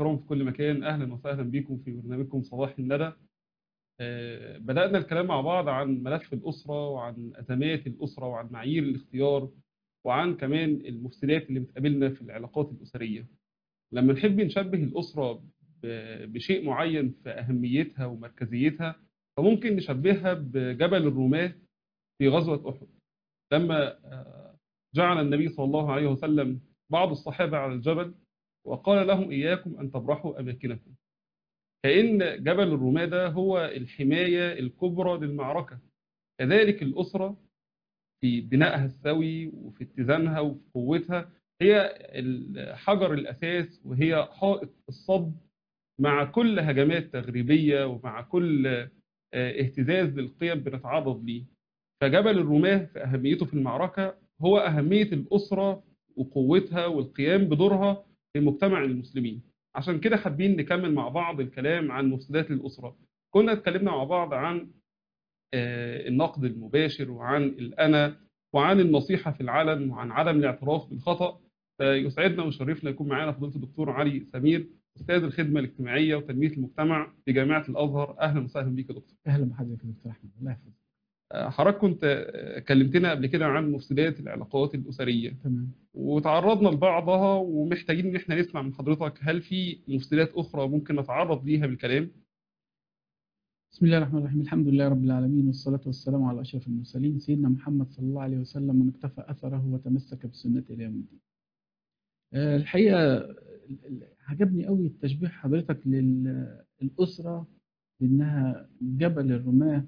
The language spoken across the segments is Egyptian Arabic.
الكرام في كل مكان أهلا وسهلا بكم في برنامجكم صباح الندى آه، بدأنا الكلام مع بعض عن ملف الأسرة وعن أزمات الأسرة وعن معايير الاختيار وعن كمان المفسدات اللي بتقابلنا في العلاقات الأسرية لما نحب نشبه الأسرة ب- بشيء معين في أهميتها ومركزيتها فممكن نشبهها بجبل الرماة في غزوة أحد لما آه، جعل النبي صلى الله عليه وسلم بعض الصحابة على الجبل وقال لهم إياكم أن تبرحوا أماكنكم كأن جبل الرماة ده هو الحماية الكبرى للمعركة كذلك الأسرة في بنائها السوي وفي اتزانها وفي قوتها هي الحجر الأساس وهي حائط الصد مع كل هجمات تغريبية ومع كل آه، اهتزاز للقيم بنتعرض ليه فجبل الرماة في أهميته في المعركة هو أهمية الأسرة وقوتها والقيام بدورها في مجتمع المسلمين عشان كده حابين نكمل مع بعض الكلام عن مفسدات الأسرة كنا اتكلمنا مع بعض عن آه، النقد المباشر وعن الأنا وعن النصيحة في العلن وعن عدم الاعتراف بالخطأ فيسعدنا ويشرفنا يكون معانا فضيلة الدكتور علي سمير أستاذ الخدمة الاجتماعية وتنمية المجتمع في جامعة الأزهر أهلا وسهلا بيك يا دكتور اهلا بحضرتك يا دكتور احمد الله يحفظك آه، حضرتك كنت آه، كلمتنا قبل كده عن مفسدات العلاقات الأسرية تمام وتعرضنا لبعضها ومحتاجين ان احنا نسمع من حضرتك هل في مفسدات اخرى ممكن نتعرض ليها بالكلام بسم الله الرحمن الرحيم الحمد لله رب العالمين والصلاة والسلام على أشرف المرسلين سيدنا محمد صلى الله عليه وسلم من اكتفى أثره وتمسك بسنته إلى يوم الدين آه، الحقيقة ال- ال- عجبني قوي تشبيه حضرتك للأسرة بأنها جبل الرماة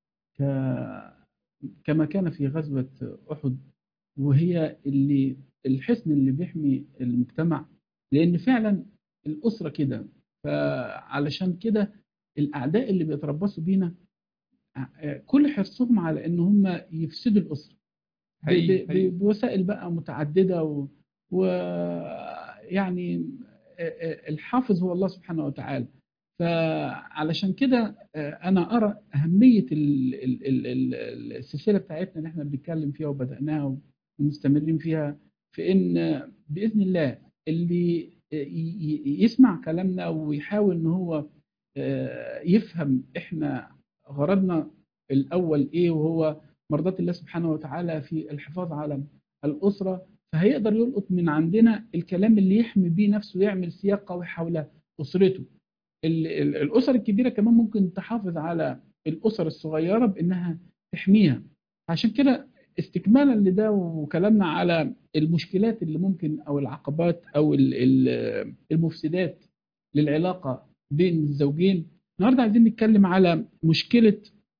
ك- كما كان في غزوة أحد وهي اللي الحصن اللي بيحمي المجتمع لأن فعلا الأسرة كده فعلشان كده الأعداء اللي بيتربصوا بينا ع- كل حرصهم على إن هم يفسدوا الأسرة ب- حقيقي- ب- حقيقي. ب- بوسائل بقى متعددة و- ويعني الحافظ هو الله سبحانه وتعالى فعلشان كده آه، أنا أرى أهمية ال- ال- ال- ال- السلسلة بتاعتنا اللي احنا بنتكلم فيها وبدأناها ومستمرين فيها في إن بإذن الله اللي ي- ي- يسمع كلامنا ويحاول إن هو آه، يفهم إحنا غرضنا الأول إيه وهو مرضاة الله سبحانه وتعالى في الحفاظ على الأسرة فهيقدر يلقط من عندنا الكلام اللي يحمي بيه نفسه يعمل سياق قوي حول أسرته ال- ال- الأسر الكبيرة كمان ممكن تحافظ على الأسر الصغيرة بأنها تحميها عشان كده استكمالا لده وكلامنا على المشكلات اللي ممكن أو العقبات أو ال- ال- المفسدات للعلاقة بين الزوجين النهاردة عايزين نتكلم على مشكلة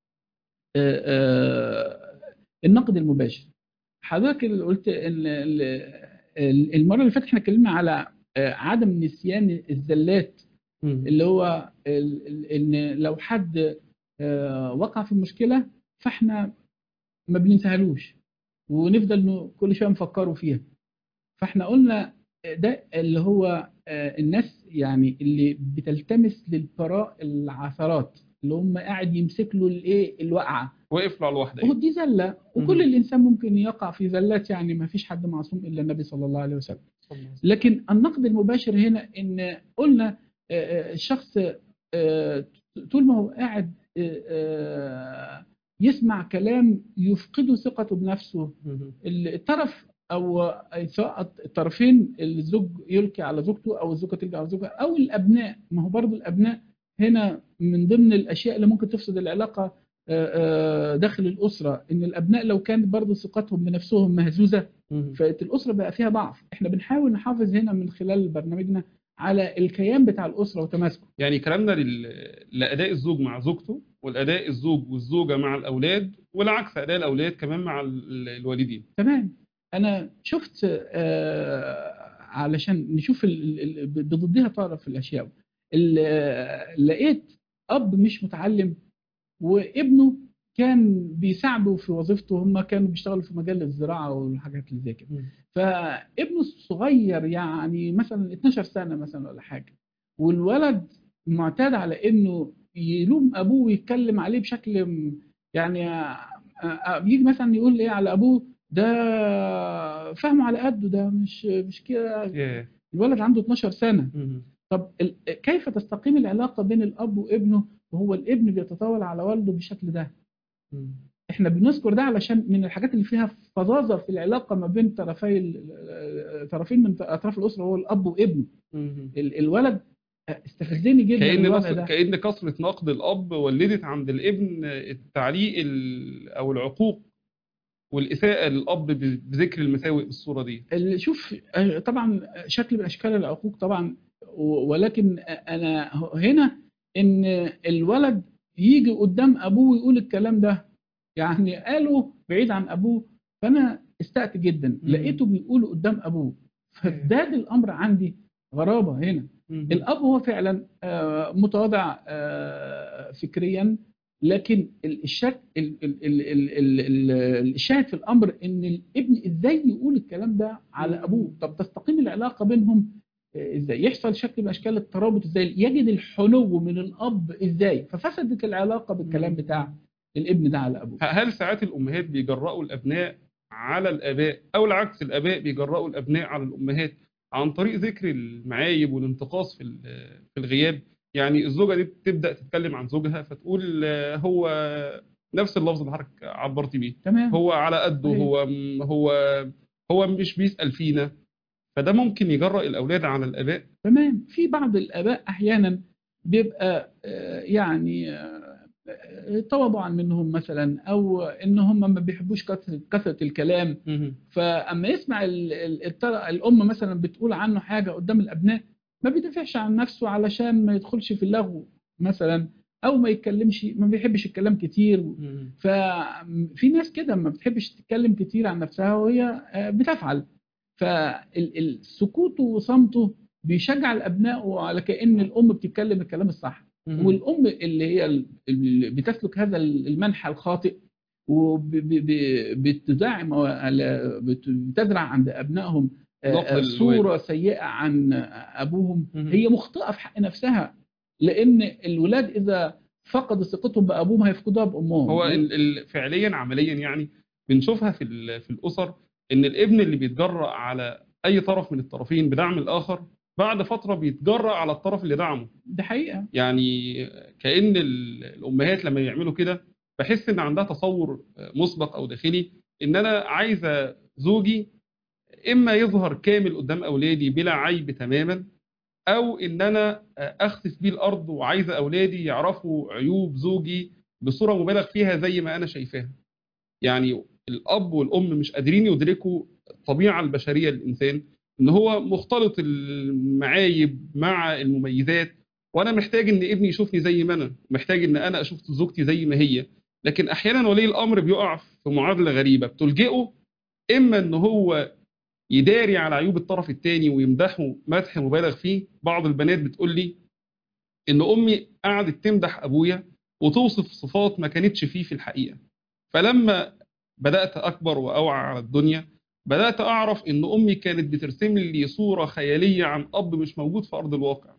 آه، آه، النقد المباشر حضرتك اللي قلت ال- ال- ال- المرة اللي فاتت احنا اتكلمنا على آه، عدم نسيان الزلات اللي هو ال- ال- ان لو حد آه، وقع في مشكله فاحنا ما بننساهالوش ونفضل إنه كل شويه نفكروا فيها فاحنا قلنا ده اللي هو آه، الناس يعني اللي بتلتمس للبراء العثرات اللي هم قاعد يمسك له الايه الوقعه واقف له على الواحدة وهو دي زله وكل مهم. الانسان ممكن يقع في زلات يعني ما فيش حد معصوم الا النبي صلى الله عليه وسلم يعني. لكن النقد المباشر هنا ان قلنا آه، آه، الشخص آه، طول ما هو قاعد آه، آه، يسمع كلام يفقده ثقته بنفسه مهم. الطرف او سواء الطرفين الزوج يلقي على زوجته او الزوجه تلقي على زوجها او الابناء ما هو برضو الابناء هنا من ضمن الاشياء اللي ممكن تفسد العلاقه آه، آه، داخل الاسره ان الابناء لو كانت برضو ثقتهم بنفسهم مهزوزه مهم. فالاسره بقى فيها ضعف احنا بنحاول نحافظ هنا من خلال برنامجنا على الكيان بتاع الاسره وتماسكه يعني كلامنا لل... لأداء الزوج مع زوجته والأداء الزوج والزوجة مع الأولاد والعكس أداء الأولاد كمان مع ال- الوالدين تمام انا شفت آه، علشان نشوف ال- ال- ال- بضدها طرف الاشياء ال- آه، لقيت اب مش متعلم وابنه كان بيساعده في وظيفته هم كانوا بيشتغلوا في مجال الزراعه والحاجات اللي زي كده فابنه الصغير يعني مثلا 12 سنه مثلا ولا حاجه والولد معتاد على انه يلوم ابوه ويتكلم عليه بشكل م- يعني آه، آه، بيجي مثلا يقول ايه على ابوه ده فهمه على قده ده مش مش كده ياه الولد عنده 12 سنه مهم. طب ال- كيف تستقيم العلاقه بين الاب وابنه وهو الابن بيتطاول على والده بالشكل ده مم. احنا بنذكر ده علشان من الحاجات اللي فيها فظاظه في العلاقه ما بين طرفي ال- طرفين من اطراف الاسره هو الاب وابنه مم. ال- الولد استفزني جدا كأن الوضع نص- ده كأن كثرة نقد الأب ولدت عند الابن التعليق ال- أو العقوق والإساءة للأب ب- بذكر المساوئ بالصورة دي اللي شوف آه، طبعا شكل من اشكال العقوق طبعا و- ولكن انا هنا ان الولد يجي قدام ابوه ويقول الكلام ده يعني قاله بعيد عن ابوه فانا استأت جدا لقيته بيقوله قدام ابوه فازداد الامر عندي غرابه هنا الاب هو فعلا آه، متواضع آه، فكريا لكن ال- الشك ال- ال- ال- ال- ال- ال- الشاهد في الامر ان الابن ازاي يقول الكلام ده على مم. ابوه طب تستقيم العلاقه بينهم آه، ازاي يحصل شكل من اشكال الترابط ازاي يجد الحنو من الاب ازاي ففسدت العلاقه بالكلام مم. بتاع الابن ده على ابوه هل ساعات الأمهات بيجرأوا الأبناء على الآباء أو العكس الآباء بيجرأوا الأبناء على الأمهات عن طريق ذكر المعايب والانتقاص في ال- في الغياب يعني الزوجة دي تبدأ تتكلم عن زوجها فتقول آه، هو نفس اللفظ اللي حضرتك عبرتي بيه تمام هو على قده صحيح. هو هو هو مش بيسأل فينا فده ممكن يجرأ الأولاد على الآباء تمام في بعض الآباء أحيانا بيبقى آه، يعني آه، آه، تواضعا منهم مثلا أو إن هم ما بيحبوش كثرة كثرة الكلام فأما يسمع ال- ال- التر- الأم مثلا بتقول عنه حاجة قدام الأبناء ما بيدافعش عن نفسه علشان ما يدخلش في اللغو مثلا أو ما يتكلمش ما بيحبش الكلام كتير ففي ناس كده ما بتحبش تتكلم كتير عن نفسها وهي آه، بتفعل فالسكوت وصمته بيشجع الابناء على كأن الام بتتكلم الكلام الصح والام اللي هي ال- اللي بتسلك هذا المنحى الخاطئ وبتدعم بتزرع عند ابنائهم آه، نقد آه، الوالد. صوره سيئه عن ابوهم مهم. هي مخطئه في حق نفسها لان الولاد اذا فقدوا ثقتهم بابوهم هيفقدوها بامهم هو ال- ال- فعليا عمليا يعني بنشوفها في ال- في الاسر ان الابن اللي بيتجرأ على اي طرف من الطرفين بدعم الاخر بعد فتره بيتجرأ على الطرف اللي دعمه ده حقيقه يعني كأن ال- الامهات لما يعملوا كده بحس ان عندها تصور مسبق او داخلي ان انا عايزه زوجي اما يظهر كامل قدام اولادي بلا عيب تماما او ان انا اخسف بيه الارض وعايزه اولادي يعرفوا عيوب زوجي بصوره مبالغ فيها زي ما انا شايفاها يعني الاب والام مش قادرين يدركوا الطبيعه البشريه للانسان ان هو مختلط المعايب مع المميزات وانا محتاج ان ابني يشوفني زي ما انا محتاج ان انا اشوف زوجتي زي ما هي لكن احيانا ولي الامر بيقع في معادله غريبه بتلجئه اما ان هو يداري على عيوب الطرف الثاني ويمدحه مدح مبالغ فيه بعض البنات بتقول لي ان امي قعدت تمدح ابويا وتوصف صفات ما كانتش فيه في الحقيقه فلما بدات اكبر واوعى على الدنيا بدات اعرف ان امي كانت بترسم لي صوره خياليه عن اب مش موجود في ارض الواقع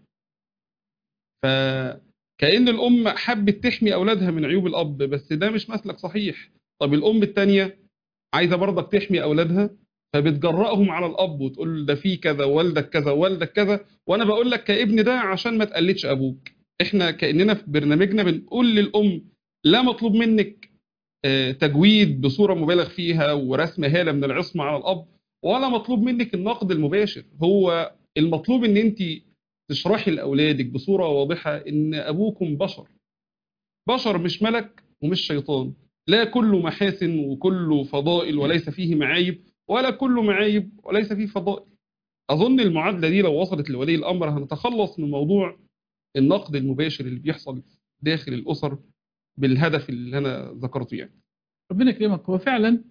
فكأن الام حبت تحمي اولادها من عيوب الاب بس ده مش مسلك صحيح طب الام الثانيه عايزه برضك تحمي اولادها فبتجرأهم على الاب وتقول له ده في كذا والدك كذا والدك كذا وانا بقول لك كابن ده عشان ما تقلدش ابوك احنا كاننا في برنامجنا بنقول للام لا مطلوب منك آه، تجويد بصوره مبالغ فيها ورسم هاله من العصمه على الاب ولا مطلوب منك النقد المباشر هو المطلوب ان انت تشرحي لاولادك بصوره واضحه ان ابوكم بشر بشر مش ملك ومش شيطان لا كله محاسن وكله فضائل وليس فيه معايب ولا كله معايب وليس فيه فضائل اظن المعادله دي لو وصلت لولي الامر هنتخلص من موضوع النقد المباشر اللي بيحصل داخل الاسر بالهدف اللي انا ذكرته يعني ربنا يكرمك هو فعلا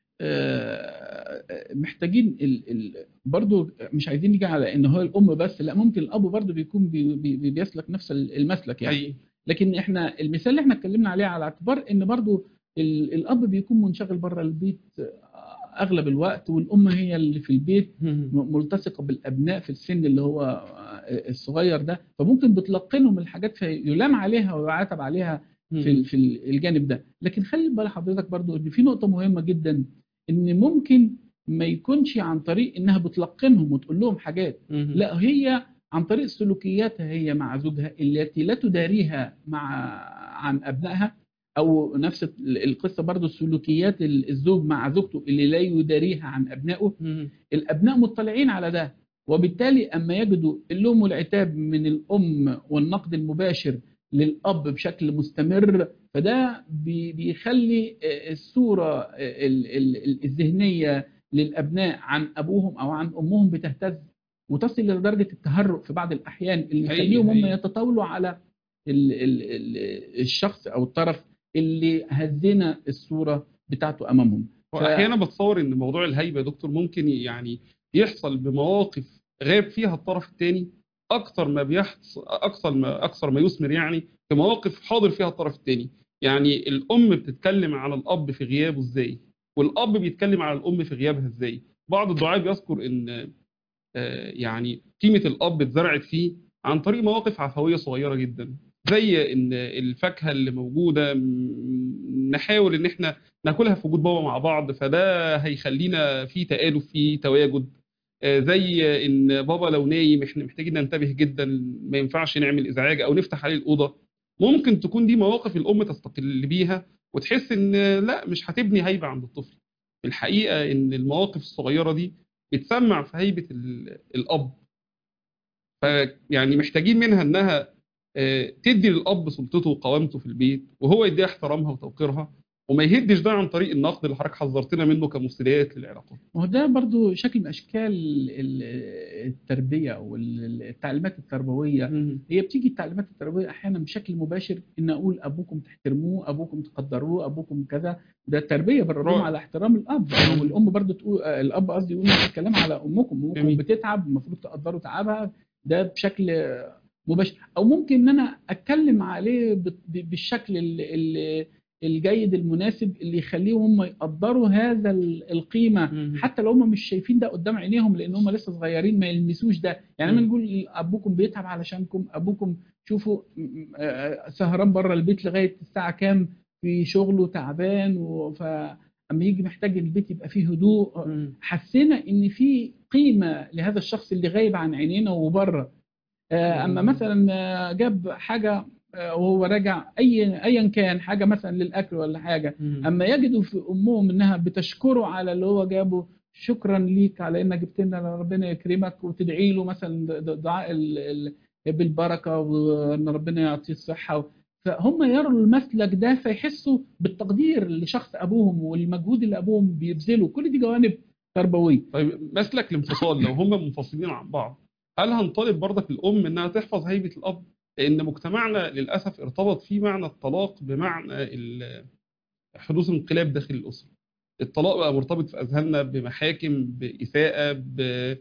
آه، محتاجين ال ال برضو مش عايزين نيجي على ان هو الام بس لا ممكن الاب برضو بيكون بي بي بيسلك نفس المسلك يعني حقيقي. لكن احنا المثال اللي احنا اتكلمنا عليه على اعتبار ان برضو ال الاب بيكون منشغل بره البيت آه، اغلب الوقت والام هي اللي في البيت م- ملتصقه بالابناء في السن اللي هو آه، الصغير ده فممكن بتلقنهم الحاجات فيلام عليها ويعاتب عليها في ال- في الجانب ده لكن خلي بال حضرتك برضو ان في نقطه مهمه جدا ان ممكن ما يكونش عن طريق انها بتلقنهم وتقول لهم حاجات لا هي عن طريق سلوكياتها هي مع زوجها التي لا تداريها مع عن ابنائها او نفس القصه برضو سلوكيات الزوج مع زوجته اللي لا يداريها عن ابنائه الابناء مطلعين على ده وبالتالي اما يجدوا اللوم والعتاب من الام والنقد المباشر للاب بشكل مستمر فده بيخلي الصوره الذهنيه للابناء عن ابوهم او عن امهم بتهتز وتصل لدرجه التهرؤ في بعض الاحيان اللي يخليهم هم يتطاولوا على ال ال ال الشخص او الطرف اللي هزنا الصوره بتاعته امامهم واحيانا بتصور ان موضوع الهيبه يا دكتور ممكن يعني يحصل بمواقف غاب فيها الطرف الثاني اكثر ما بيحصل اكثر ما اكثر ما يثمر يعني في مواقف حاضر فيها الطرف الثاني يعني الام بتتكلم على الاب في غيابه ازاي والاب بيتكلم على الام في غيابها ازاي بعض الدعاء بيذكر ان يعني قيمه الاب اتزرعت فيه عن طريق مواقف عفويه صغيره جدا زي ان الفاكهه اللي موجوده نحاول ان احنا ناكلها في وجود بابا مع بعض فده هيخلينا في تآلف في تواجد زي ان بابا لو نايم احنا محتاجين ننتبه جدا ما ينفعش نعمل ازعاج او نفتح عليه الاوضه ممكن تكون دي مواقف الام تستقل بيها وتحس ان لا مش هتبني هيبه عند الطفل في الحقيقه ان المواقف الصغيره دي بتسمع في هيبه الاب فيعني محتاجين منها انها تدي للاب سلطته وقوامته في البيت وهو يديها احترامها وتوقيرها وما يهدش ده عن طريق النقد اللي حضرتك حذرتنا منه كمفسدات للعلاقات. ما هو ده برضو شكل من اشكال التربيه او التعليمات التربويه مم. هي بتيجي التعليمات التربويه احيانا بشكل مباشر ان اقول ابوكم تحترموه ابوكم تقدروه ابوكم كذا ده التربيه بالرغم رائع. على احترام الاب او الام برضو تقول الاب قصدي يقول نفس الكلام على امكم امكم جميل. بتتعب المفروض تقدروا تعبها ده بشكل مباشر او ممكن ان انا اتكلم عليه بت- ب- بالشكل ال- ال- الجيد المناسب اللي يخليهم هم يقدروا هذا ال- القيمه مم. حتى لو هم مش شايفين ده قدام عينيهم لان هم لسه صغيرين ما يلمسوش ده يعني لما مم. نقول ابوكم بيتعب علشانكم ابوكم شوفوا م- م- آه، سهران بره البيت لغايه الساعه كام في شغله تعبان و- فاما يجي محتاج البيت يبقى فيه هدوء مم. حسينا ان في قيمه لهذا الشخص اللي غايب عن عينينا وبره آه، اما مم. مثلا آه، جاب حاجه آه، وهو راجع اي ايا كان حاجه مثلا للاكل ولا حاجه مم. اما يجدوا في امهم انها بتشكره على اللي هو جابه شكرا ليك على انك جبت لنا ربنا يكرمك وتدعي له مثلا د- د- دعاء ال- ال- بالبركه وان ربنا يعطيه الصحه فهم يروا المسلك ده فيحسوا بالتقدير لشخص ابوهم والمجهود اللي ابوهم بيبذله كل دي جوانب تربويه طيب مسلك الانفصال لو هم منفصلين عن بعض هل هنطالب برضك الام انها تحفظ هيبه الاب؟ لان مجتمعنا للاسف ارتبط فيه معنى الطلاق بمعنى ال- حدوث انقلاب داخل الاسره. الطلاق بقى مرتبط في اذهاننا بمحاكم باساءه ب-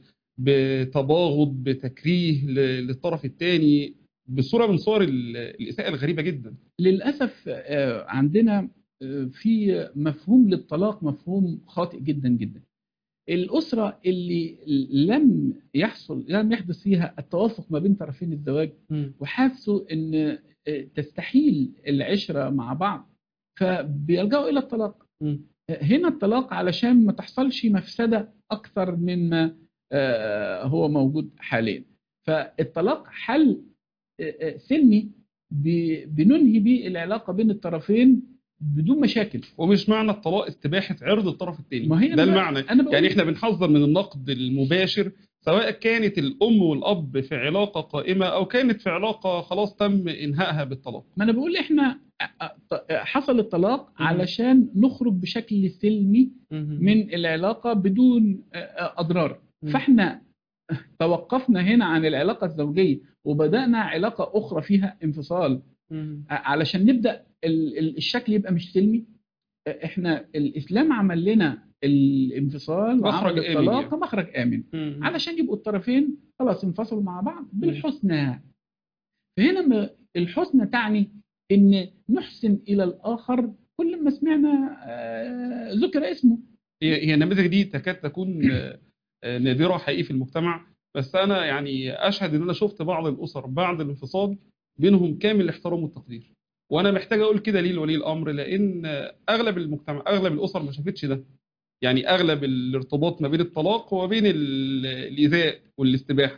بتباغض بتكريه ل- للطرف الثاني بصوره من صور ال- الاساءه الغريبه جدا. للاسف آه، عندنا آه، في مفهوم للطلاق مفهوم خاطئ جدا جدا الاسره اللي لم يحصل لم يحدث فيها التوافق ما بين طرفين الزواج وحاسوا ان آه، تستحيل العشره مع بعض فبيلجأوا الى الطلاق مم. هنا الطلاق علشان ما تحصلش مفسده اكثر مما آه، هو موجود حاليا فالطلاق حل آه، آه، سلمي ب- بننهي بيه العلاقه بين الطرفين بدون مشاكل ومش معنى الطلاق استباحه عرض الطرف الثاني ما هي ده أنا بقى- المعنى انا بقول يعني احنا بنحذر من النقد المباشر سواء كانت الام والاب في علاقه قائمه او كانت في علاقه خلاص تم انهائها بالطلاق ما انا بقول احنا آه، آه، حصل الطلاق مم. علشان نخرج بشكل سلمي من العلاقه بدون آه، آه، اضرار مم. فاحنا توقفنا هنا عن العلاقه الزوجيه وبدانا علاقه اخرى فيها انفصال مم. علشان نبدا ال- ال- الشكل يبقى مش سلمي احنا الاسلام عمل لنا الانفصال مخرج وعمل آمن الطلاق يعني. كمخرج امن مم. علشان يبقوا الطرفين خلاص انفصلوا مع بعض بالحسنى فهنا م- الحسنى تعني ان نحسن الى الاخر كل ما سمعنا آه، ذكر اسمه هي هي النماذج دي تكاد تكون آه، آه، نادره حقيقي في المجتمع بس انا يعني اشهد ان انا شفت بعض الاسر بعد الانفصال بينهم كامل الاحترام والتقدير وانا محتاج اقول كده ليه لولي الامر لان آه، اغلب المجتمع اغلب الاسر ما شافتش ده يعني اغلب الارتباط ما بين الطلاق وما بين ال- الايذاء والاستباحه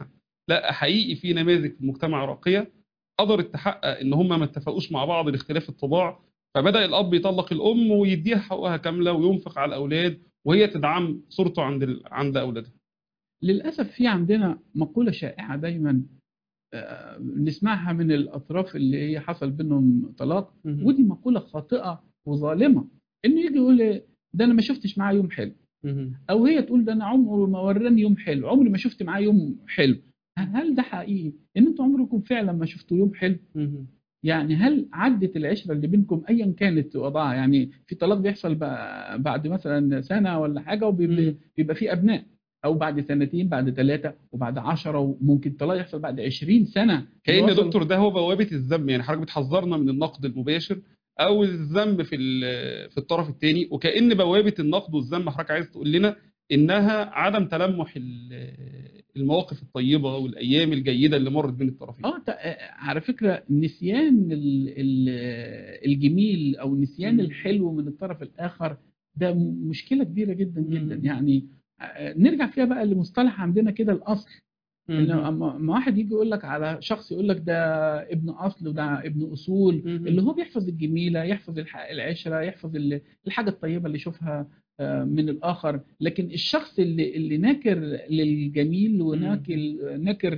لا حقيقي في نماذج في المجتمع راقيه قدرت تحقق ان هم ما اتفقوش مع بعض لاختلاف الطباع فبدا الاب يطلق الام ويديها حقوقها كامله وينفق على الاولاد وهي تدعم صورته عند ال... عند اولادها للأسف في عندنا مقولة شائعة دايما آه، نسمعها من الأطراف اللي هي حصل بينهم طلاق ودي مقولة خاطئة وظالمة إنه يجي يقول إيه، ده أنا ما شفتش معاه يوم حلو أو هي تقول ده أنا عمره ما وراني يوم حلو عمري ما شفت معاه يوم حلو هل ده حقيقي إن أنتوا عمركم فعلا ما شفتوا يوم حلو يعني هل عدت العشرة اللي بينكم أيا كانت وضعها يعني في طلاق بيحصل ب- بعد مثلا سنة ولا حاجة مم. وبيبقى في أبناء أو بعد سنتين بعد ثلاثة وبعد عشرة وممكن طلاق يحصل بعد عشرين سنة كأن يوصل- دكتور ده هو بوابة الذم يعني حضرتك بتحذرنا من النقد المباشر او الذم في ال- في الطرف الثاني وكأن بوابة النقد والذم حضرتك عايز تقول لنا انها عدم تلمح ال- المواقف الطيبة والايام الجيدة اللي مرت بين الطرفين اه ت- آه، على فكرة نسيان ال- ال- الجميل او نسيان مم. الحلو من الطرف الاخر ده م- مشكلة كبيرة جدا جدا مم. يعني آه، نرجع فيها بقى لمصطلح عندنا كده الاصل انه اما أما واحد يجي يقول لك على شخص يقول لك ده ابن اصل وده ابن اصول مم. اللي هو بيحفظ الجميله يحفظ الح- العشره يحفظ ال- الحاجه الطيبه اللي يشوفها آه، من الاخر لكن الشخص اللي اللي ناكر للجميل وناكر ناكر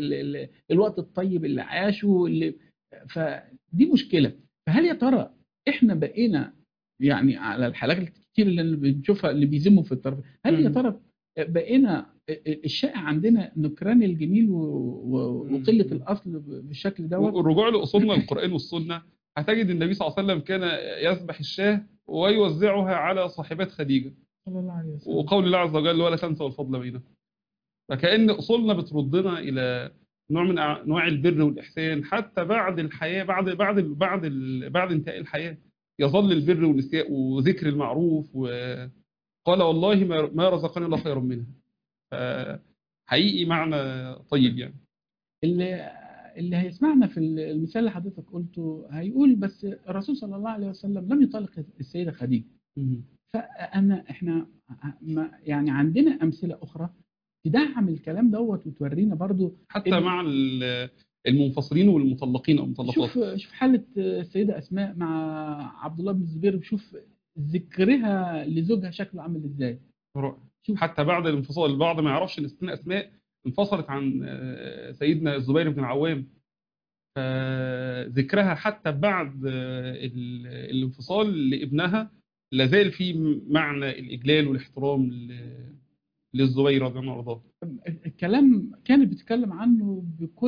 للوقت الطيب اللي عاشه اللي فدي مشكله فهل يا ترى احنا بقينا يعني على الحالات الكتير اللي بنشوفها اللي بيذموا في الطرف هل يا مم. ترى بقينا الشائع عندنا نكران الجميل و- و- مم. وقله الاصل بالشكل دوت والرجوع لأصولنا القرآن والسنة هتجد النبي صلى الله عليه وسلم كان يذبح الشاه ويوزعها على صاحبات خديجة صلى الله عليه وسلم وقول الله عز وجل ولا تنسوا الفضل بينكم فكأن أصولنا بتردنا إلى نوع من أنواع البر والإحسان حتى بعد الحياة بعد بعد بعد ال- بعد انتهاء الحياة يظل البر والنسياء وذكر المعروف وقال والله ما ما رزقني الله خير منها فحقيقي معنى طيب يعني اللي اللي هيسمعنا في المثال اللي حضرتك قلته هيقول بس الرسول صلى الله عليه وسلم لم يطلق السيده خديجه فانا احنا ما يعني عندنا امثله اخرى تدعم الكلام دوت وتورينا برضو حتى ال- مع ال- المنفصلين والمطلقين أو المطلقات شوف شوف حاله السيده اسماء مع عبد الله بن الزبير شوف ذكرها لزوجها شكله عامل ازاي رائع. شوف. حتى بعد الانفصال البعض ما يعرفش ان ستنا اسماء انفصلت عن آه، سيدنا الزبير بن العوام فذكرها حتى بعد آه، ال- الانفصال لابنها لازال في معنى الاجلال والاحترام ل- للزبير رضي الله عنه وارضاه الكلام كانت بتتكلم عنه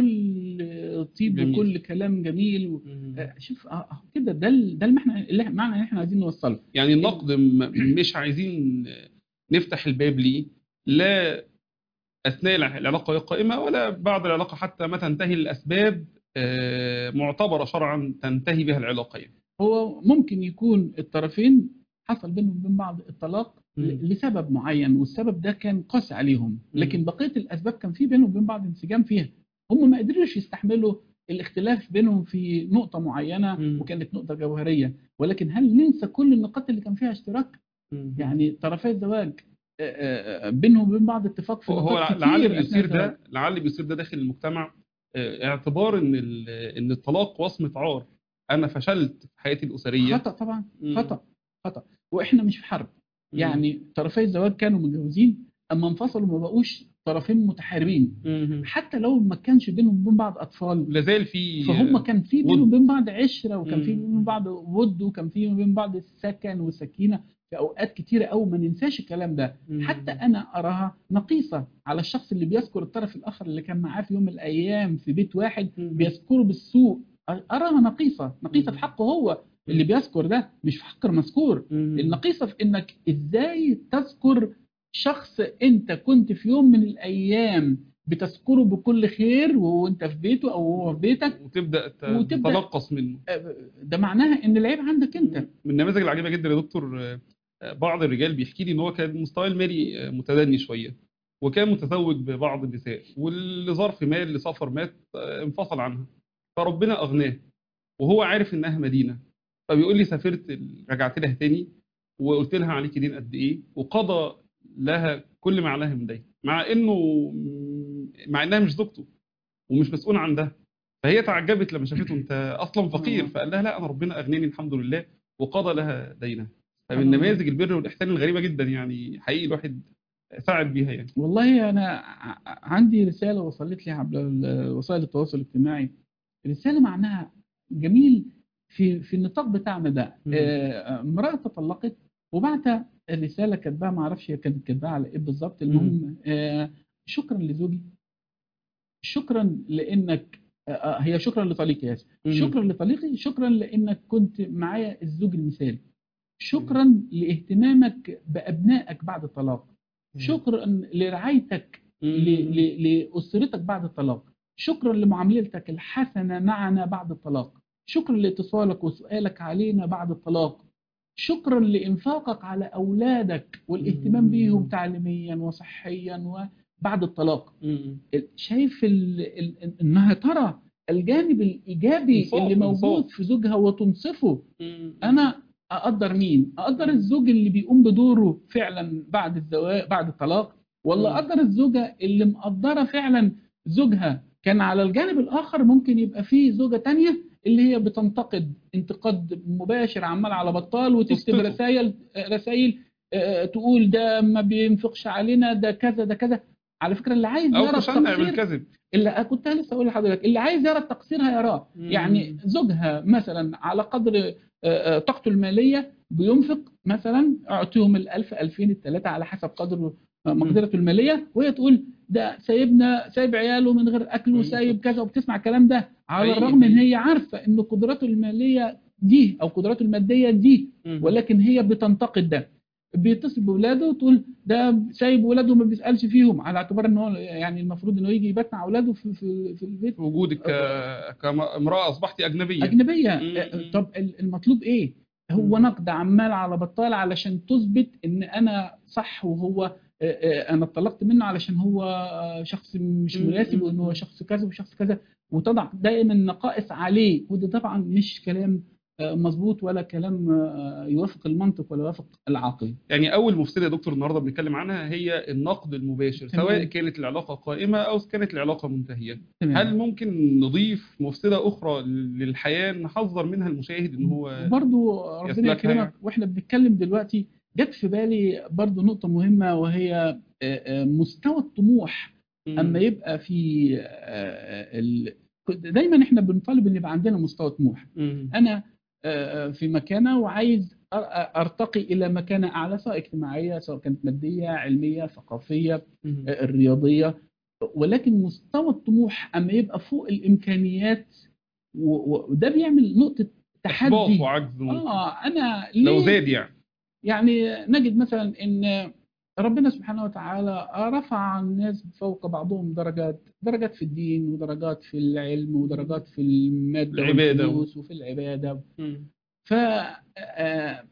بكل طيب جميل. وكل كلام جميل و... آه، شوف آه، آه، كده ده ال- ده المعنى اللي المعنى اللي احنا عايزين نوصله يعني النقد م- مش عايزين نفتح الباب ليه لا اثناء الع- العلاقه وهي قائمه ولا بعد العلاقه حتى ما تنتهي الاسباب آه، معتبره شرعا تنتهي بها العلاقه يعني. هو ممكن يكون الطرفين حصل بينهم وبين بعض الطلاق مم. ل- لسبب معين والسبب ده كان قاسي عليهم مم. لكن بقيه الاسباب كان في بينهم وبين بعض انسجام فيها هم ما قدروش يستحملوا الاختلاف بينهم في نقطه معينه مم. وكانت نقطه جوهريه ولكن هل ننسى كل النقاط اللي كان فيها اشتراك يعني طرفي الزواج آه، آه، آه، بينهم وبين بعض اتفاق في هو نقاط لعل كتير بيصير أثناء ده لعل بيصير ده داخل المجتمع آه، اعتبار ان ال- ان الطلاق وصمه عار انا فشلت في حياتي الاسريه خطأ طبعا مم. خطأ خطأ واحنا مش في حرب مم. يعني طرفي الزواج كانوا متجوزين اما انفصلوا ما بقوش طرفين متحاربين مم. حتى لو ما كانش بينهم وبين بعض اطفال لازال في فهم كان في بينهم ود. وبين بعض عشره وكان في مم. بينهم بعض ود وكان في بين بعض السكن والسكينه في اوقات كتيره قوي ما ننساش الكلام ده مم. حتى انا اراها نقيصه على الشخص اللي بيذكر الطرف الاخر اللي كان معاه في يوم من الايام في بيت واحد مم. بيذكره بالسوء اراها نقيصه نقيصه مم. في حقه هو اللي بيذكر ده مش في حق المذكور مم. النقيصه في انك ازاي تذكر شخص انت كنت في يوم من الايام بتذكره بكل خير وانت في بيته او هو في بيتك وتبدا ت- وتبدأ- تتنقص منه ده معناها ان العيب عندك انت من النماذج العجيبه جدا يا دكتور آه، آه، بعض الرجال بيحكي لي ان هو كان مستواه المالي آه، متدني شويه وكان متزوج ببعض النساء ولظرف ما اللي سافر مات آه، انفصل عنها فربنا اغناه وهو عارف انها مدينه فبيقول لي سافرت رجعت لها تاني وقلت لها عليكي دين قد ايه وقضى لها كل ما عليها من دين مع انه م- مع انها مش زوجته ومش مسؤول عن ده فهي تعجبت لما شافته انت اصلا فقير آه. فقال لها لا انا ربنا اغناني الحمد لله وقضى لها دينها فمن الله. نماذج البر والاحسان الغريبه جدا يعني حقيقي الواحد ساعد بيها يعني والله انا ع- عندي رساله وصلت لي عبر ال- وسائل التواصل الاجتماعي رساله معناها جميل في في النطاق بتاعنا ده مم. آه، امراه تطلقت وبعت الرساله كاتباها ما اعرفش هي كانت كاتباها على ايه بالظبط المهم آه، شكرا لزوجي شكرا لانك آه، آه، هي شكرا لطليقي ياسر مم. شكرا لطليقي شكرا لانك كنت معايا الزوج المثالي شكرا لاهتمامك بابنائك بعد الطلاق شكرا لرعايتك ل- ل- لأسرتك بعد الطلاق شكرا لمعاملتك الحسنة معنا بعد الطلاق شكرا لاتصالك وسؤالك علينا بعد الطلاق شكرا لإنفاقك على أولادك والاهتمام مم. بيهم تعليميا وصحيا وبعد الطلاق مم. شايف ال... ال... انها ترى الجانب الايجابي إنصاف- اللي موجود إنصاف. في زوجها وتنصفه مم. انا اقدر مين اقدر الزوج اللي بيقوم بدوره فعلا بعد الزواج بعد الطلاق ولا مم. اقدر الزوجه اللي مقدره فعلا زوجها كان على الجانب الاخر ممكن يبقى فيه زوجه تانية اللي هي بتنتقد انتقاد مباشر عمال على بطال وتكتب تسقطه. رسائل رسائل تقول ده ما بينفقش علينا ده كذا ده كذا على فكره اللي عايز او يرى تشنع التقصير بالكذب اللي كنت لسه اقول لحضرتك اللي عايز يرى التقصير هيراه مم. يعني زوجها مثلا على قدر آه، آه، طاقته الماليه بينفق مثلا اعطيهم الألف ألفين الثلاثة على حسب قدر آه، مقدرته الماليه وهي تقول ده سايبنا سايب عياله من غير اكل مم. وسايب كذا وبتسمع الكلام ده على حقيقي، الرغم ان حقيقي. هي عارفه ان قدراته الماليه دي او قدراته الماديه دي مم. ولكن هي بتنتقد ده بيتصل باولاده وتقول ده سايب ولاده ما بيسالش فيهم على اعتبار ان هو يعني المفروض انه يجي يبات مع اولاده في في, في البيت في وجودك ك- كامرأة أصبحتي أجنبية اجنبيه مم. آه، طب ال- المطلوب ايه هو مم. نقد عمال على بطال علشان تثبت ان انا صح وهو آه، آه، انا اتطلقت منه علشان هو آه، شخص مش مم. مناسب وان هو شخص كذا وشخص كذا وتضع دائما نقائص عليه وده طبعا مش كلام آه، مظبوط ولا كلام آه، يوافق المنطق ولا يوافق العقل يعني أول مفسدة يا دكتور النهاردة بنتكلم عنها هي النقد المباشر تمام. سواء كانت العلاقة قائمة أو كانت العلاقة منتهية تمام. هل ممكن نضيف مفسدة أخرى للحياة نحذر منها المشاهد إن هو برضو ربنا يسلكها يكرمك يعني. واحنا بنتكلم دلوقتي جت في بالي برضو نقطة مهمة وهي آه، آه، مستوى الطموح اما يبقى في آه، ال... دايما احنا بنطالب ان يبقى عندنا مستوى طموح مم. انا آه، في مكانه وعايز أر- ارتقي الى مكانه اعلى سواء اجتماعيه سواء كانت ماديه علميه ثقافيه مم. آه، الرياضيه ولكن مستوى الطموح اما يبقى فوق الامكانيات و- و- وده بيعمل نقطه إحباط تحدي وعجز ممكن. اه انا لو ليه زاد يعني يعني نجد مثلا ان ربنا سبحانه وتعالى رفع الناس فوق بعضهم درجات درجات في الدين ودرجات في العلم ودرجات في المادة العبادة. والفلوس وفي العبادة مم. ف آه،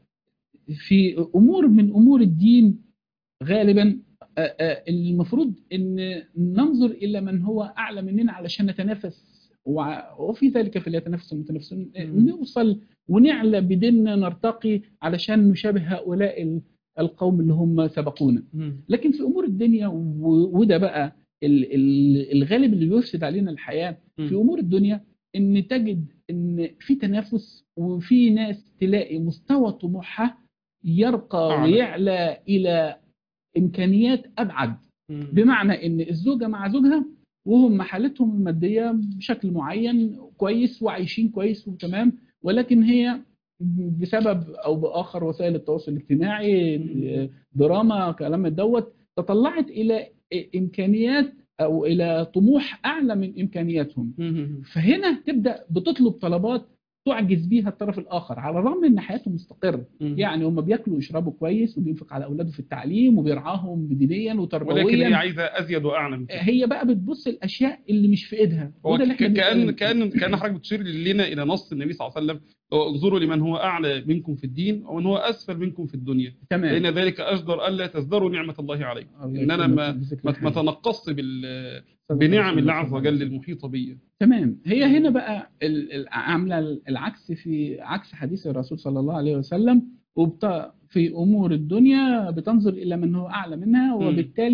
في امور من امور الدين غالبا آه، آه، المفروض ان ننظر الى من هو اعلى مننا علشان نتنافس وع- وفي ذلك فليتنافس المتنافسون آه، مم. نوصل ونعلى بديننا نرتقي علشان نشابه هؤلاء ال- القوم اللي هم سبقونا مم. لكن في امور الدنيا و- وده بقى ال- ال- الغالب اللي بيفسد علينا الحياه في مم. امور الدنيا ان تجد ان في تنافس وفي ناس تلاقي مستوى طموحها يرقى أعلى. ويعلى الى امكانيات ابعد مم. بمعنى ان الزوجه مع زوجها وهم حالتهم الماديه بشكل معين كويس وعايشين كويس وتمام ولكن هي بسبب او باخر وسائل التواصل الاجتماعي مم. دراما كلام دوت تطلعت الى امكانيات او الى طموح اعلى من امكانياتهم مم. فهنا تبدا بتطلب طلبات تعجز بيها الطرف الاخر على الرغم ان حياته مستقره مم. يعني هم بياكلوا ويشربوا كويس وبينفق على اولاده في التعليم وبيرعاهم دينيا ولكن هي وتربويا عايزة أزيد وأعلى من كده هي بقى بتبص الاشياء اللي مش في ايدها هو وده اللي ك- احنا كأن بنتكلم كأن فيه. كأن حضرتك بتشير لنا إلى نص النبي صلى الله عليه وسلم هو انظروا لمن هو أعلى منكم في الدين ومن هو أسفل منكم في الدنيا تمام لأن ذلك أجدر ألا تزدروا نعمة الله عليكم الله إن أنا يكرمك ما بذكر ما ما الحي. تنقصت بال- صدق بنعم رسول الله صلى عز عليه وجل وسلم. المحيطة بي تمام هي هنا بقى ال- ال- عامله العكس في عكس حديث الرسول صلى الله عليه وسلم وبت في امور الدنيا بتنظر الى من هو اعلى منها مم. وبالتالي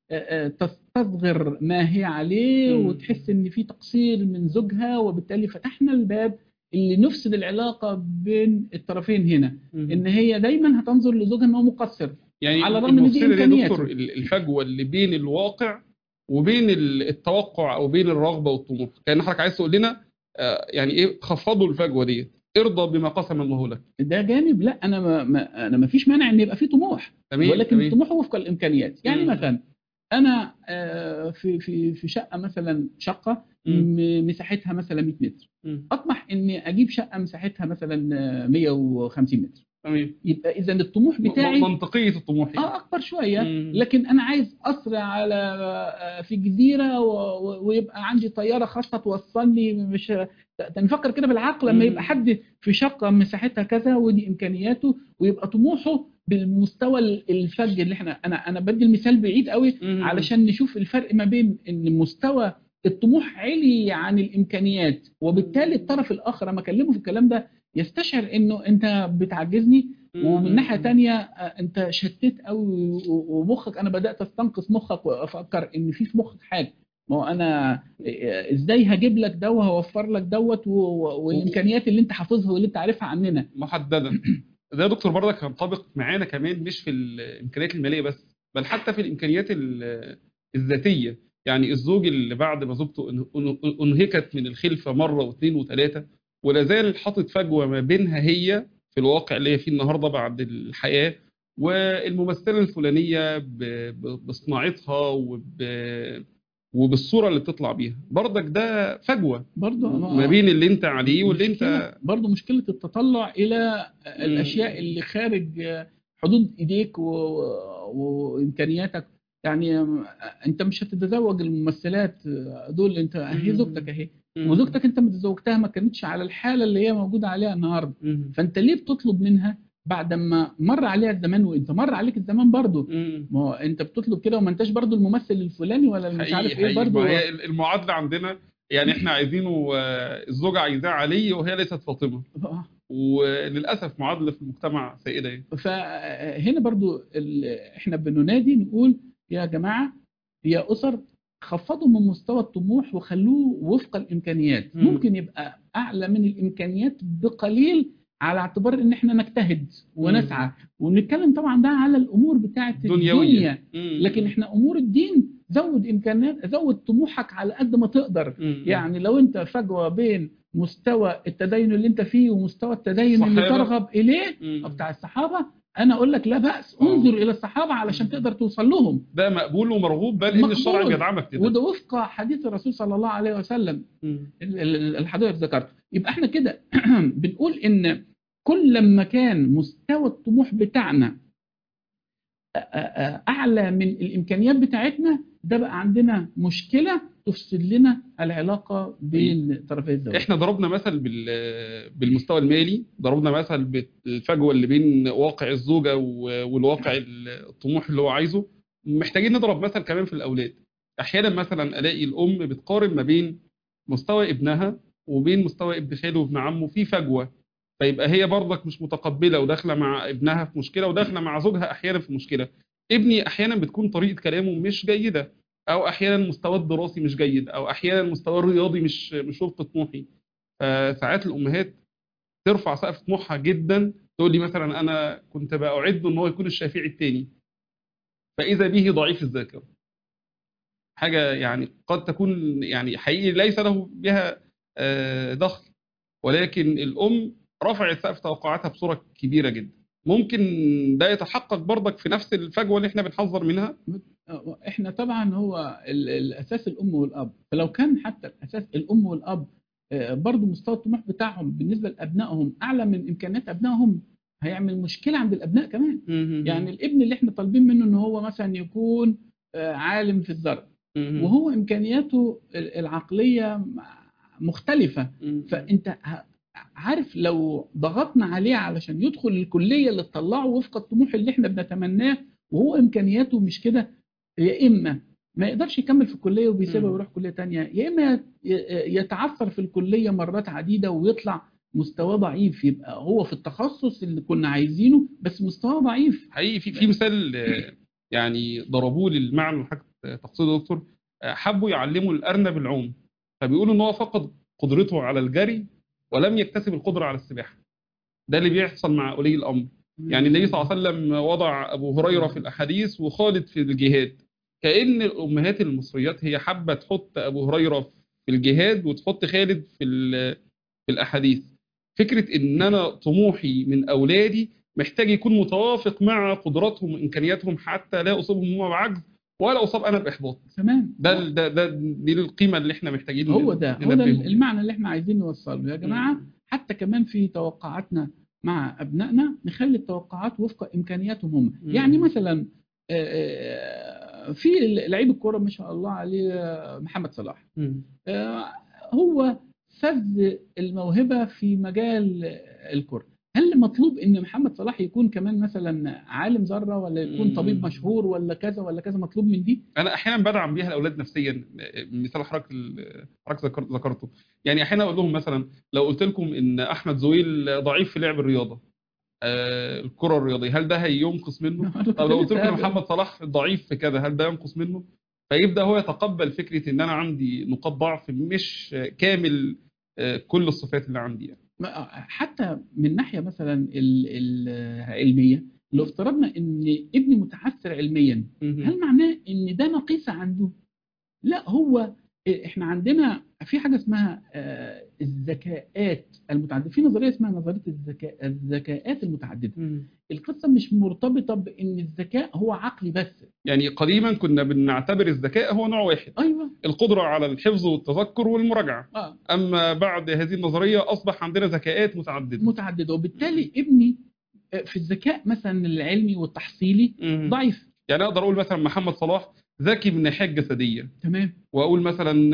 آه، آه، تستصغر ما هي عليه مم. وتحس ان في تقصير من زوجها وبالتالي فتحنا الباب اللي نفسد العلاقه بين الطرفين هنا ان هي دايما هتنظر لزوجها ان هو مقصر يعني على الرغم إن دي المفسدة دي يا إمكانياته. دكتور ال- الفجوة اللي بين الواقع وبين ال- التوقع او بين الرغبة والطموح كأن حضرتك عايز تقول لنا آه، يعني ايه خفضوا الفجوة دي ارضى بما قسم الله لك ده جانب لا انا ما ما انا ما فيش مانع ان يبقى في طموح تمام ولكن تمام. الطموح وفق الامكانيات يعني مم. مثلا انا آه، في في في شقه مثلا شقه مم. م- مساحتها مثلا 100 متر مم. اطمح اني اجيب شقه مساحتها مثلا آه، 150 متر تمام يبقى اذا الطموح م- بتاعي منطقية الطموح يعني. اه اكبر شويه مم. لكن انا عايز اسرع على آه، في جزيره و- و- ويبقى عندي طياره خاصه توصلني مش ده نفكر كده بالعقل لما مم. يبقى حد في شقه مساحتها كذا ودي امكانياته ويبقى طموحه بالمستوى الفج اللي احنا انا انا بدي المثال بعيد قوي مم. علشان نشوف الفرق ما بين ان مستوى الطموح علي عن الامكانيات وبالتالي الطرف الاخر لما اكلمه في الكلام ده يستشعر انه انت بتعجزني مم. ومن ناحيه تانية آه، انت شتيت قوي و- ومخك انا بدات استنقص مخك وافكر ان في في مخك حاجه ما هو انا آه، ازاي هجيب لك ده وهوفر لك دوت و- و- والامكانيات اللي انت حافظها واللي انت عارفها عننا محددا ده يا دكتور برضك هينطبق معانا كمان مش في الامكانيات الماليه بس بل حتى في الامكانيات ال- الذاتيه يعني الزوج اللي بعد ما زوجته ان- ان- انهكت من الخلفه مره واثنين وثلاثه ولا زال حاطط فجوه ما بينها هي في الواقع اللي هي فيه النهارده بعد الحياه والممثله الفلانيه ب- ب- بصناعتها وب وبالصوره اللي بتطلع بيها برضك ده فجوه برضه ما بين اللي انت عليه واللي انت مشكلة- برضه مشكله التطلع الى الاشياء اللي خارج حدود ايديك و- و- وامكانياتك يعني انت مش هتتزوج الممثلات دول انت هي مم. زوجتك اهي وزوجتك انت متزوجتها ما كانتش على الحاله اللي هي موجوده عليها النهارده مم. فانت ليه بتطلب منها بعد ما مر عليها الزمان وانت مر عليك الزمان برضه مم. ما هو انت بتطلب كده وما انتش برضه الممثل الفلاني ولا مش حقيقي عارف ايه حقيقي. برضه ما هي المعادله عندنا يعني احنا عايزينه آه، الزوجه عايزاه علي وهي ليست فاطمه آه. وللاسف معادله في المجتمع سائده يعني فهنا برضو ال- احنا بننادي نقول يا جماعة يا أسر خفضوا من مستوى الطموح وخلوه وفق الإمكانيات مم. ممكن يبقى أعلى من الإمكانيات بقليل على اعتبار إن احنا نجتهد ونسعى ونتكلم طبعا ده على الأمور بتاعت دنيوية. الدنيا مم. لكن احنا أمور الدين زود إمكانيات زود طموحك على قد ما تقدر مم. يعني لو انت فجوه بين مستوى التدين اللي انت فيه ومستوى التدين اللي صحابة. ترغب اليه مم. بتاع الصحابه انا اقول لك لا باس آه. انظر الى الصحابه علشان مم. تقدر توصل لهم ده مقبول ومرغوب بل ان مقبول. الشرع بيدعمك كده وده وفق حديث الرسول صلى الله عليه وسلم مم. ال- ال- الحديث اللي ذكرته يبقى احنا كده بنقول ان كل لما كان مستوى الطموح بتاعنا أ- أ- اعلى من الامكانيات بتاعتنا ده بقى عندنا مشكله تفسد لنا العلاقه بين طرفي الزواج احنا ضربنا مثل بال- بالمستوى المالي ضربنا مثل بالفجوه اللي بين واقع الزوجه و- والواقع الطموح اللي هو عايزه محتاجين نضرب مثل كمان في الاولاد احيانا مثلا الاقي الام بتقارن ما بين مستوى ابنها وبين مستوى ابن خاله وابن عمه في فجوه فيبقى هي برضك مش متقبله وداخله مع ابنها في مشكله وداخله مع زوجها احيانا في مشكله ابني احيانا بتكون طريقه كلامه مش جيده او احيانا مستواه الدراسي مش جيد او احيانا مستواه الرياضي مش مش وفق طموحي فساعات الامهات ترفع سقف طموحها جدا تقول لي مثلا انا كنت باعده ان هو يكون الشافعي الثاني فاذا به ضعيف الذاكره حاجه يعني قد تكون يعني حقيقي ليس له بها آه، دخل ولكن الام رفعت سقف توقعاتها بصوره كبيره جدا ممكن ده يتحقق برضك في نفس الفجوه اللي احنا بنحذر منها احنا طبعا هو ال- الاساس الام والاب فلو كان حتى الاساس الام والاب آه، برضو مستوى الطموح بتاعهم بالنسبه لابنائهم اعلى من امكانيات ابنائهم هيعمل مشكله عند الابناء كمان يعني الابن اللي احنا طالبين منه ان هو مثلا يكون آه، عالم في الزرع وهو امكانياته ال- العقليه مختلفه فانت ه- عارف لو ضغطنا عليه علشان يدخل الكليه اللي تطلعه وفق الطموح اللي احنا بنتمناه وهو امكانياته مش كده يا اما ما يقدرش يكمل في الكليه وبيسيبها مم. ويروح كليه تانية يا اما ي- يتعثر في الكليه مرات عديده ويطلع مستواه ضعيف يبقى هو في التخصص اللي كنا عايزينه بس مستواه ضعيف حقيقي في في مثال آه، يعني ضربوه للمعنى اللي حضرتك تقصده يا دكتور آه، حبوا يعلموا الارنب العوم فبيقولوا ان هو فقد قدرته على الجري ولم يكتسب القدره على السباحه ده اللي بيحصل مع اولي الامر يعني النبي صلى الله عليه وسلم وضع ابو هريره في الاحاديث وخالد في الجهاد كان الامهات المصريات هي حابه تحط ابو هريره في الجهاد وتحط خالد في ال- في الاحاديث فكره ان انا طموحي من اولادي محتاج يكون متوافق مع قدراتهم وامكانياتهم حتى لا اصيبهم هم بعجز ولا اصاب انا باحباط تمام ده ال- ده ده دي القيمه اللي احنا محتاجين هو ده هو ده ننبههم. المعنى اللي احنا عايزين نوصله يا جماعه مم. حتى كمان في توقعاتنا مع ابنائنا نخلي التوقعات وفق امكانياتهم هم مم. يعني مثلا آه، آه، في لعيب الكوره ما شاء الله عليه آه، محمد صلاح مم. آه، هو فذ الموهبه في مجال الكره هل مطلوب ان محمد صلاح يكون كمان مثلا عالم ذره ولا يكون مم. طبيب مشهور ولا كذا ولا كذا مطلوب من دي انا احيانا بدعم بيها الاولاد نفسيا مثال حضرتك ال- حضرتك ذكر- ذكرته يعني احيانا اقول لهم مثلا لو قلت لكم ان احمد زويل ضعيف في لعب الرياضه آه، الكره الرياضيه هل ده هينقص منه طب لو قلت لكم محمد صلاح ضعيف في كذا هل ده ينقص منه فيبدا هو يتقبل فكره ان انا عندي نقاط ضعف مش كامل آه، كل الصفات اللي عندي يعني. ما- حتى من ناحيه مثلا ال- العلميه لو افترضنا ان ابني متعثر علميا هل معناه ان ده نقيصه عنده؟ لا هو احنا عندنا في حاجه اسمها آه، الذكاءات المتعدده في نظريه اسمها نظريه الذكاء الذكاءات المتعدده القصه مش مرتبطه بان الذكاء هو عقلي بس يعني قديما كنا بنعتبر الذكاء هو نوع واحد ايوه القدره على الحفظ والتذكر والمراجعه اه اما بعد هذه النظريه اصبح عندنا ذكاءات متعدده متعدده وبالتالي ابني آه، في الذكاء مثلا العلمي والتحصيلي مم. ضعيف يعني اقدر اقول مثلا محمد صلاح ذكي من الناحيه الجسديه تمام واقول مثلا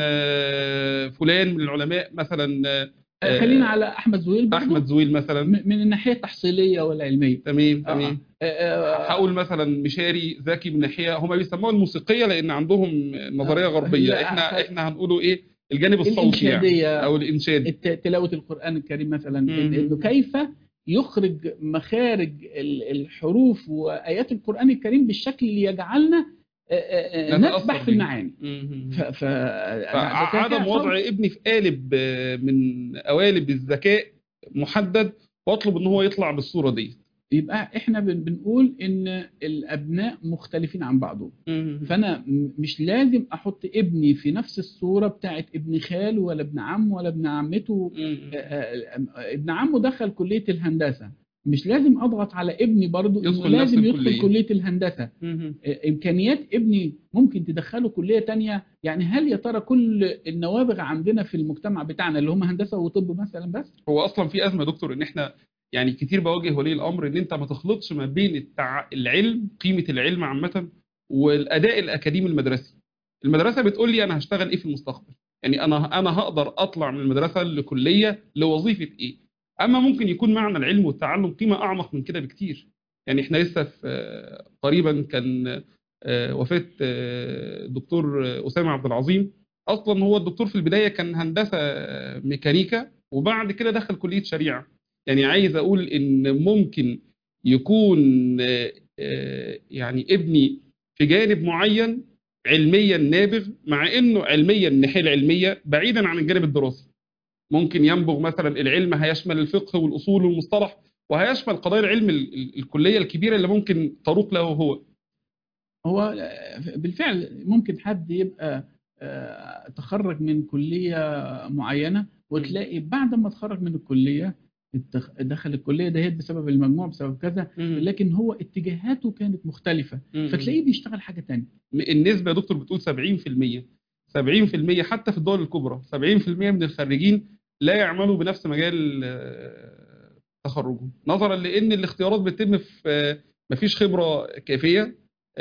آه، فلان من العلماء مثلا آه، آه، خلينا على احمد زويل برضه احمد زويل مثلا م- من الناحيه التحصيليه والعلميه تمام آه، تمام آه، آه، هقول مثلا مشاري ذكي من ناحيه هم بيسموها الموسيقيه لان عندهم نظريه آه، غربيه لا، احنا خ- احنا هنقوله ايه الجانب الصوتي يعني الانشاديه او الانشاد الت- تلاوه القران الكريم مثلا مم. إن- انه كيف يخرج مخارج ال- الحروف وايات القران الكريم بالشكل اللي يجعلنا آه، آه، آه، نتأثر نسبح في بيه. المعاني مم. ف... ف... فعدم وضع ابني في قالب آه، من قوالب الذكاء محدد واطلب ان هو يطلع بالصوره دي يبقى احنا بن- بنقول ان الابناء مختلفين عن بعضهم فانا م- مش لازم احط ابني في نفس الصوره بتاعت ابن خاله ولا ابن عمه ولا ابن عمته آه، آه، آه، ابن عمه دخل كليه الهندسه مش لازم اضغط على ابني برضو انه يدخل نفس لازم يدخل الكلية. كليه الهندسه آه، امكانيات ابني ممكن تدخله كليه تانية يعني هل يا ترى كل النوابغ عندنا في المجتمع بتاعنا اللي هم هندسه وطب مثلا بس هو اصلا في ازمه يا دكتور ان احنا يعني كتير بواجه ولي الامر ان انت ما تخلطش ما بين التع... العلم قيمه العلم عامه والاداء الاكاديمي المدرسي المدرسه بتقول لي انا هشتغل ايه في المستقبل يعني انا انا هقدر اطلع من المدرسه لكليه لوظيفه ايه اما ممكن يكون معنى العلم والتعلم قيمه اعمق من كده بكتير يعني احنا لسه في آه، قريبا كان آه، وفاه آه، الدكتور آه، اسامه عبد العظيم اصلا هو الدكتور في البدايه كان هندسه آه، ميكانيكا وبعد كده دخل كليه شريعه يعني عايز اقول ان ممكن يكون آه، آه، يعني ابني في جانب معين علميا نابغ مع انه علميا الناحيه العلميه بعيدا عن الجانب الدراسي ممكن ينبغ مثلا العلم هيشمل الفقه والاصول والمصطلح وهيشمل قضايا العلم ال- ال- الكليه الكبيره اللي ممكن تروق له هو هو بالفعل ممكن حد يبقى آه، تخرج من كلية معينة وتلاقي بعد ما اتخرج من الكلية اتخ- دخل الكلية دهيت بسبب المجموع بسبب كذا لكن هو اتجاهاته كانت مختلفة فتلاقيه بيشتغل حاجة تانية النسبه يا دكتور بتقول 70% 70% حتى في الدول الكبرى 70% من الخريجين لا يعملوا بنفس مجال آه، تخرجهم نظرا لان الاختيارات بتتم في آه، مفيش خبره كافيه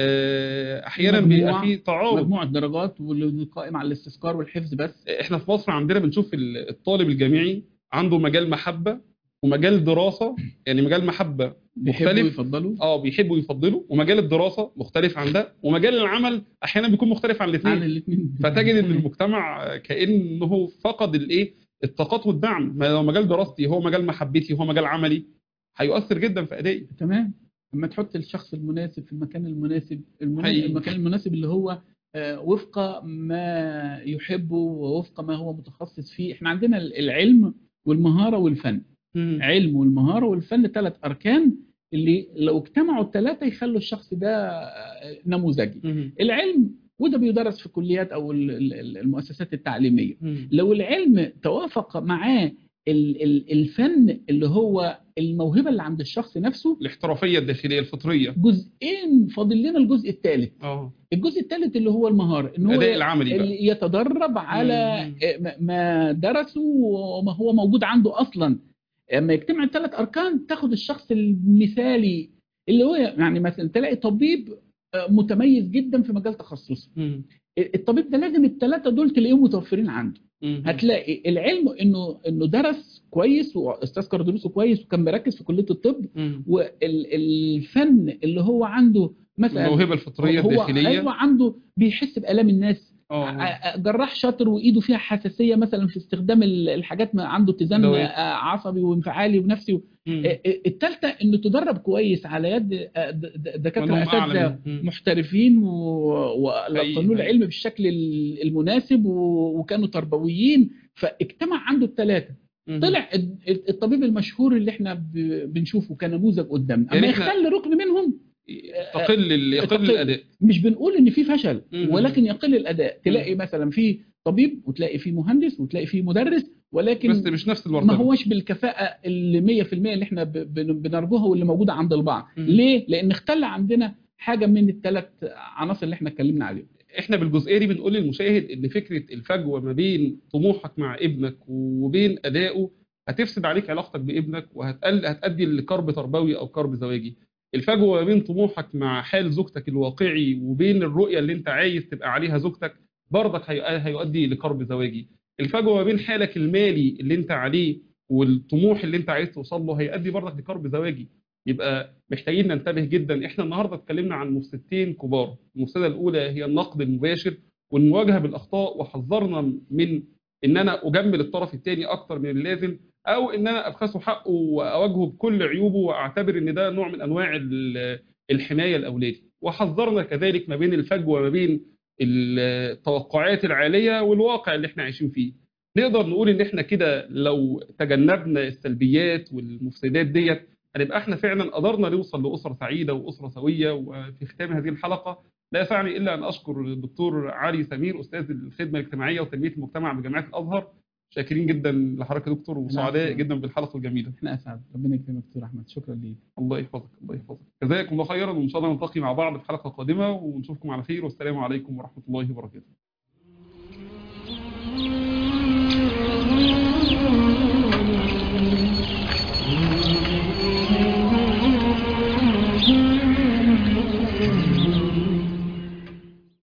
آه، احيانا بيبقى مجموع- في تعارض مجموعة درجات والقائم على الاستذكار والحفظ بس احنا في مصر عندنا بنشوف ال- الطالب الجامعي عنده مجال محبه ومجال دراسه يعني مجال محبه بيحبوا مختلف. يفضلوا اه بيحبوا يفضلوا ومجال الدراسه مختلف عن ده ومجال العمل احيانا بيكون مختلف عن عن الاثنين الاثنين فتجد ان المجتمع كانه فقد الايه الطاقات والدعم ما لو مجال دراستي هو مجال محبتي هو مجال عملي هيؤثر جدا في ادائي تمام لما تحط الشخص المناسب في المكان المناسب المنا... حقيقي. المكان المناسب اللي هو آه، وفق ما يحبه ووفق ما هو متخصص فيه احنا عندنا العلم والمهارة والفن مم. علم والمهارة والفن ثلاث أركان اللي لو اجتمعوا الثلاثة يخلوا الشخص ده آه، نموذجي مم. العلم وده بيدرس في الكليات أو ال- ال- المؤسسات التعليمية مم. لو العلم توافق معاه ال- ال- الفن اللي هو الموهبة اللي عند الشخص نفسه الاحترافيه الداخليه الفطريه جزئين فاضل لنا الجزء الثالث اه الجزء الثالث اللي هو المهارة ان هو الاداء العملي بقى اللي يتدرب على مم. ما- ما درسه وما هو موجود عنده اصلا اما يجتمع الثلاث اركان تاخد الشخص المثالي اللي هو يعني مثلا تلاقي طبيب آه، متميز جدا في مجال تخصصه مم. الطبيب ده لازم الثلاثه دول تلاقيهم متوفرين عنده مم. هتلاقي العلم انه انه درس كويس واستذكر دروسه كويس وكان مركز في كليه الطب مم. والفن اللي هو عنده مثلا الموهبه الفطريه هو الداخليه ايوه عنده بيحس بالام الناس اه ع- جراح شاطر وايده فيها حساسيه مثلا في استخدام ال- الحاجات ما عنده اتزان دوائر. آه، عصبي وانفعالي ونفسي مم. الثالثه انه تدرب كويس على يد آه، د- د- دكاتره وإنهم أعلى اساتذه من- مم. محترفين و- حقيقي، ولقنوا حقيقي. العلم بالشكل ال- المناسب و- وكانوا تربويين فاجتمع عنده الثلاثه مم. طلع ال- الطبيب المشهور اللي احنا ب- بنشوفه كنموذج قدام اما يعني إحنا- يختل ركن منهم تقل ال- يقل تقل. الاداء مش بنقول ان في فشل مم. ولكن يقل الاداء تلاقي مثلا في طبيب وتلاقي في مهندس وتلاقي في مدرس ولكن بس مش نفس ما المرتبه هوش بالكفاءه اللي 100% اللي احنا ب- بن- بنرجوها واللي موجوده عند البعض مم. ليه لان اختل عندنا حاجه من الثلاث عناصر اللي احنا اتكلمنا عليهم احنا بالجزئيه دي بنقول للمشاهد ان فكره الفجوه ما بين طموحك مع ابنك وبين ادائه هتفسد عليك علاقتك بابنك وهتقل هتؤدي لكرب تربوي او كرب زواجي الفجوه ما بين طموحك مع حال زوجتك الواقعي وبين الرؤيه اللي انت عايز تبقى عليها زوجتك برضك هي- هيؤدي لكرب زواجي الفجوه ما بين حالك المالي اللي انت عليه والطموح اللي انت عايز توصل له هيؤدي برضك لكرب زواجي يبقى محتاجين ننتبه جدا احنا النهارده اتكلمنا عن مفسدتين كبار المفسده الاولى هي النقد المباشر والمواجهه بالاخطاء وحذرنا من ان انا اجمل الطرف الثاني اكتر من اللازم او ان انا ابخسه حقه واواجهه بكل عيوبه واعتبر ان ده نوع من انواع ال- الحمايه الاولادي وحذرنا كذلك ما بين الفجوه ما بين التوقعات العاليه والواقع اللي احنا عايشين فيه نقدر نقول ان احنا كده لو تجنبنا السلبيات والمفسدات ديت هنبقى احنا فعلا قدرنا نوصل لاسره سعيده واسره سويه وفي ختام هذه الحلقه لا يسعني الا ان اشكر الدكتور علي سمير استاذ الخدمه الاجتماعيه وتنميه المجتمع بجامعه الازهر شاكرين جدا لحضرتك يا دكتور وسعداء العفو. جدا بالحلقه الجميله احنا اسعد ربنا يكرمك دكتور احمد شكرا ليك الله يحفظك الله يحفظك جزاكم الله خيرا وان شاء الله نلتقي مع بعض في حلقه قادمه ونشوفكم على خير والسلام عليكم ورحمه الله وبركاته